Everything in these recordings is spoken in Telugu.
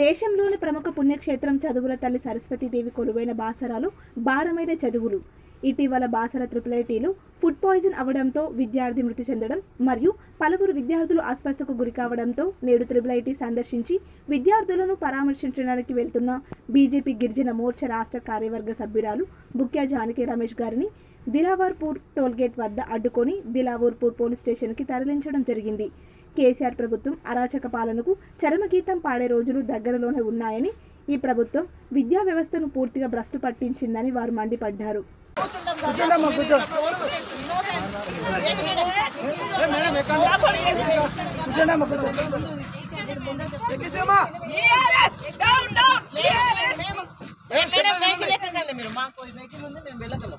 దేశంలోని ప్రముఖ పుణ్యక్షేత్రం చదువుల తల్లి సరస్వతీదేవి కొలువైన బాసరాలో భారమైన చదువులు ఇటీవల బాసర ట్రిపుల్ ఐటీలో ఫుడ్ పాయిజన్ అవడంతో విద్యార్థి మృతి చెందడం మరియు పలువురు విద్యార్థులు అస్వస్థకు గురి కావడంతో నేడు ట్రిపుల్ ఐటీ సందర్శించి విద్యార్థులను పరామర్శించడానికి వెళ్తున్న బీజేపీ గిరిజన మోర్చా రాష్ట్ర కార్యవర్గ సభ్యురాలు బుక్యా జానకి రమేష్ గారిని దిలావర్పూర్ టోల్గేట్ వద్ద అడ్డుకొని దిలావర్పూర్ పోలీస్ స్టేషన్కి తరలించడం జరిగింది కేసీఆర్ ప్రభుత్వం అరాచక పాలనకు చరమగీతం పాడే రోజులు దగ్గరలోనే ఉన్నాయని ఈ ప్రభుత్వం విద్యా వ్యవస్థను పూర్తిగా భ్రష్టు పట్టించిందని వారు మండిపడ్డారు మేడం వెహికల్ ఎక్కకండి మీరు మాకు వెహికల్ ఉంది మేము వెళ్ళగలం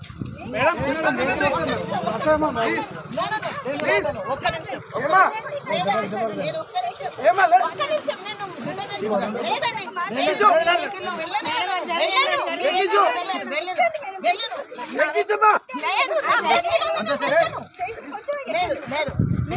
ఒక్క నిమిషం లేదు, ఒక్క నిమిషం. ఒక్క నిమిషం, నేను వెళ్ళను. లేదండి. వెహికల్లో వెళ్ళను. వెళ్ళను. వెళ్ళను. వెళ్ళను. వెళ్ళను. లేదు, నా వెహికల్ ఉంది, నేను వెళ్ళను. లేదు, లేదు.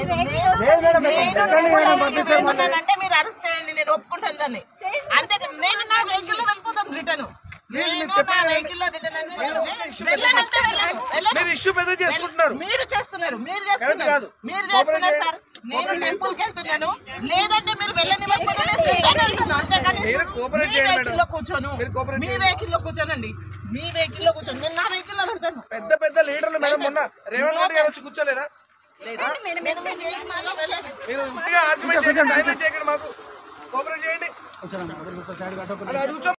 ఏమన్నానంటే మీరు అరెస్ట్ చేయండి నేను ఒప్పుకుంటాను దాన్ని అంతేకాని నేను నా వెహికల్ లో వెళ్ళిపోతాను రిటర్న్ నేను నా వెహికల్ లో రిటర్న్ అని వెళ్ళానంటే వెళ్ళాను. వెళ్ళను. మీరు ఇష్యూ పెద్ద చేసుకుంటున్నారు మీరు చేస్తున్నారు మీరు కరెక్ట్ చేస్తున్నారు కాదు. మీరు చేస్తున్నారు సార్ నేను టెంపుల్ కి వెళ్తున్నాను లేదంటే మీరు వెళ్ళనివ్వకపోతే నేను రిటర్న్ వెళ్తున్నాను అంతేగాని మీరు కోఆపరేట్ మీ చేయండి వెహికల్ మేడం. లో కూర్చోను మీరు కోఆపరేట్ మీ చేయండి. వెహికల్ లో కూర్చోనండి మీ వెహికల్ లో కూర్చోను నేను నా వెహికల్ లో వెళ్తాను పెద్ద పెద్ద లీడర్లు మేడం మొన్న రేవంత్ రెడ్డి గారు వచ్చి కూర్చోలేదా లేదా నేను మీ వెహికల్ లో వెళ్ళను మీరు ఇంటిగా ఆర్గ్యుమెంట్ చేయకండి టైం చేయకండి మాకు కోఆపరేట్ చేయండి అలా అడుగుతాం